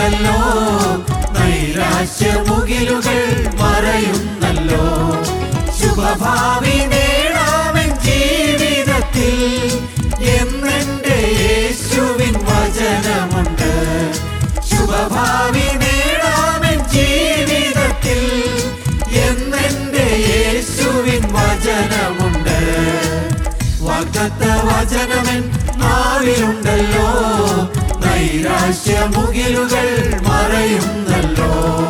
നാവിലുണ്ടല്ലോ നൈരാശ്യമുകിലുകൾ മറയുന്നല്ലോ ശുഭഭാവി നേടാമൻ ജീവിതത്തിൽ എന്നെന്റെ യേശുവിൻ വചനമുണ്ട് ശുഭഭാവി നേടാമൻ ജീവിതത്തിൽ എന്നെന്റെ യേശുവിൻ വചനമുണ്ട് വാഗ്ദത്ത വചനമൻ നാവിലുണ്ടല്ലോ നൈരാശ്യമുകിലുകൾ മറയുന്നല്ലോ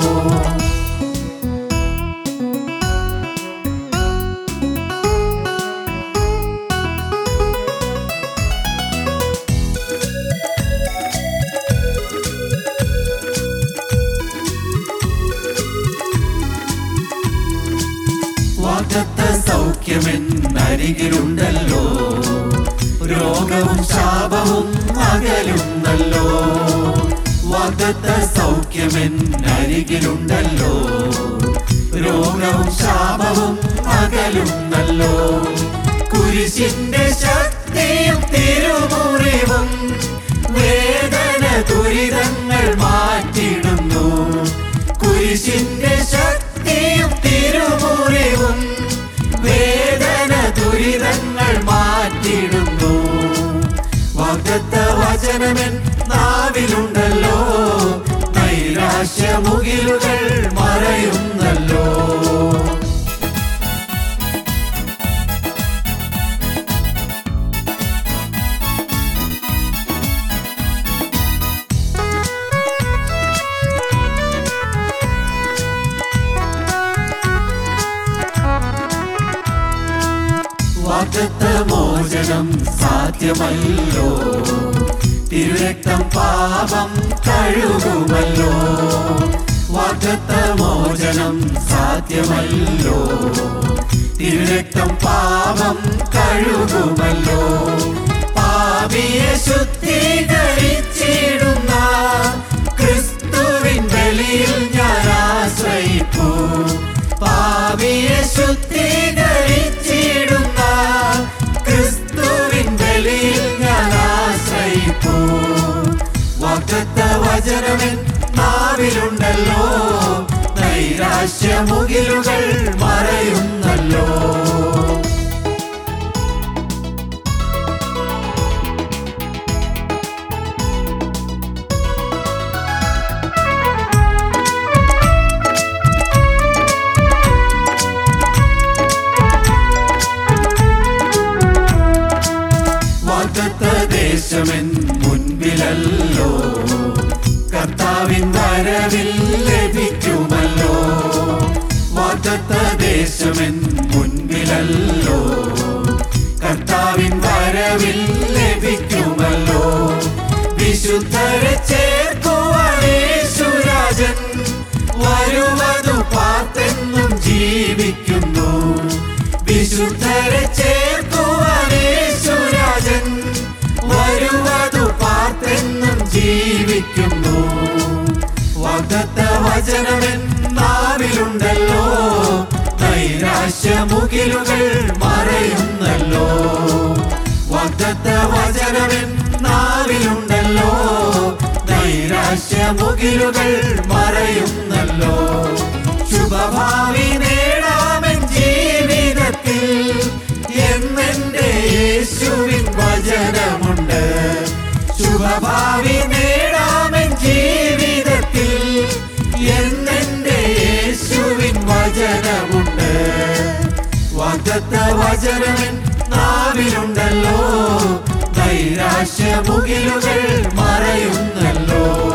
വാഗ്ദത്ത സൗഖ്യമെന്നരികിലുണ്ടല്ലോ രോഗവും ശാപവും അകലുന്നല്ലോ വാഗ്ദത്ത സൗഖ്യമെന്നരികിലുണ്ടല്ലോ രോഗവും ശാപവും അകലുന്നല്ലോ കുരിശിന്റെ ശക്തിയും തിരുമുറിവും വേദന ദുരിതങ്ങൾ മാറ്റിടുന്നു കുരിശിന്റെ ശക്തിയും തിരുമുറിവും വേദന ദുരിതങ്ങൾ മാറ്റിടുന്നു വാഗ്ദത്ത വചനമൻ നാവിലുണ്ടല്ലോ നൈരാശ്യമുകിലുകൾ മറയുന്നല്ലോ വാഗ്ദത്ത മോചനം സാധ്യമല്ലോ തിരുരക്തം പാപം കഴുകുമല്ലോ വാഗ്ദത്ത മോചനം സാധ്യമല്ലോ തിരുരക്തം പാപം കഴുകുമല്ലോ പാപിയെ ശുദ്ധീകരിച്ചിടുന്ന ക്രിസ്തുവിൻ ബലിയിൽ ഞാൻ ആശ്രയിപ്പൂ പാപിയെ ശുദ്ധീകരിച്ചിടുന്ന ക്രിസ്തുവിൻ ബലിയിൽ ഞാൻ ആശ്രയിപ്പൂ വാഗ്ദത്ത വചനമൻ നാവിലുണ്ടല്ലോ നൈരാശ്യമുകിലുകൾ മറയുന്നല്ലോ വാഗ്ദത്ത ദേശമെൻ മുൻപിലല്ലോ കർത്താവിൻ വരവിൽ ലഭിക്കുമല്ലോ വാഗ്ദത്ത ദേശമെൻ മുൻപിലല്ലോ കർത്താവിൻ വരവിൽ ലഭിക്കുമല്ലോ വിശുദ്ധരെ ചേർക്കുവാനേശുരാജൻ വരുവതു പാർത്തെന്നും ജീവിക്കുന്നു വിശുദ്ധരെ ചേർക്കുവാനേശുരാജൻ വരുവതു പാർത്തെന്നും ജീവിക്കുന്നു വാഗ്ദത്ത വചനമെൻ നാവിലുണ്ടല്ലോ നൈരാശ്യമുകിലുകൾ മറയുന്നല്ലോ വാഗ്ദത്ത വചനമെൻ നാവിലുണ്ടല്ലോ നൈരാശ്യമുകിലുകൾ മറയുന്നല്ലോ ശുഭഭാവി നേടാമൻ ജീവിതത്തിൽ എന്നെന്റെ യേശുവിൻ വചനമുണ്ട് ശുഭഭാവി നേടാമൻ ജീവിതത്തിൽ എന്നെന്റെ യേശുവിൻ വചനമുണ്ട് വാഗ്ദത്ത വചനമൻ നാവിലുണ്ടല്ലോ നൈരാശ്യമുകിലുകൾ മറയുന്നല്ലോ